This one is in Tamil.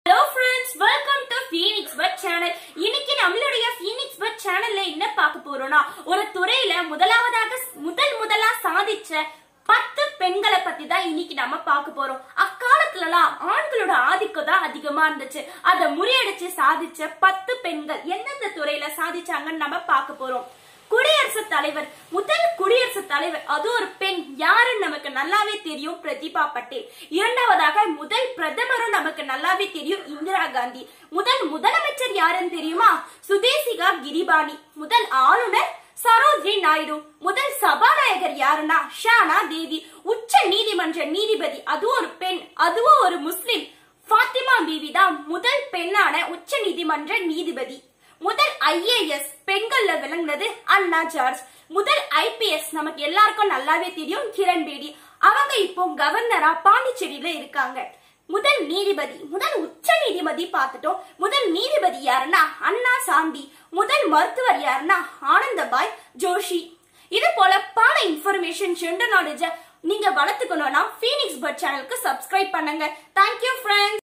hello friends welcome to Phoenix bird channel இன்னைக்கு நம்மளுடைய ஃபீனிக்ஸ் பட் சேனல்ல என்ன பார்க்க போறோம்னா ஒரு துறையில முதலாவதாக முதல் முதலா சாதிச்ச பத்து பெண்களை பத்தி தான் இன்னைக்கு நம்ம பார்க்க போறோம் அக்காலத்துலலாம் ஆண்களோட ஆதிக்கம் தான் அதிகமா இருந்துச்சு அதை முறியடிச்சு சாதிச்ச பத்து பெண்கள் எந்தெந்த துறையில சாதிச்சாங்கன்னு நம்ம பார்க்க போறோம் குடியரசுத் தலைவர் முதல் குடியரசுத் தலைவர் அது ஒரு பெண் யாருன்னு நமக்கு நல்லாவே தெரியும் பிரதிபா பட்டேல் இரண்டாவதாக முதல் பிரதமரும் நமக்கு நல்லாவே தெரியும் இந்திரா காந்தி முதல் முதலமைச்சர் யாருன்னு தெரியுமா சுதேசிகா கிரிபானி முதல் ஆளுநர் சரோஜினி நாயுடு முதல் சபாநாயகர் யாருன்னா ஷானா தேவி உச்ச நீதிமன்ற நீதிபதி அதுவும் ஒரு பெண் அதுவும் ஒரு முஸ்லிம் ஃபாத்திமா பீவி தான் முதல் பெண்ணான உச்ச நீதிமன்ற நீதிபதி முதல் ஐஏஎஸ் பெண்கள்ல விளங்குனது அண்ணா ஜார்ஜ் முதல் ஐபிஎஸ் நமக்கு எல்லாருக்கும் நல்லாவே தெரியும் கிரண் பேடி அவங்க இப்போ கவர்னரா பாண்டிச்சேரியில இருக்காங்க முதல் நீதிபதி முதல் உச்ச நீதிபதி பார்த்துட்டோம் முதல் நீதிபதி யாருன்னா அண்ணா சாண்டி முதல் மருத்துவர் யாருன்னா ஆனந்தபாய் ஜோஷி இது போல பல இன்ஃபர்மேஷன் ஜெண்டர் நாலேஜ நீங்க வளர்த்துக்கணும்னா ஃபீனிக்ஸ் பர்ட் சேனலுக்கு சப்ஸ்கிரைப் பண்ணுங்க தேங்க்யூ ஃப்ரெண்ட்ஸ்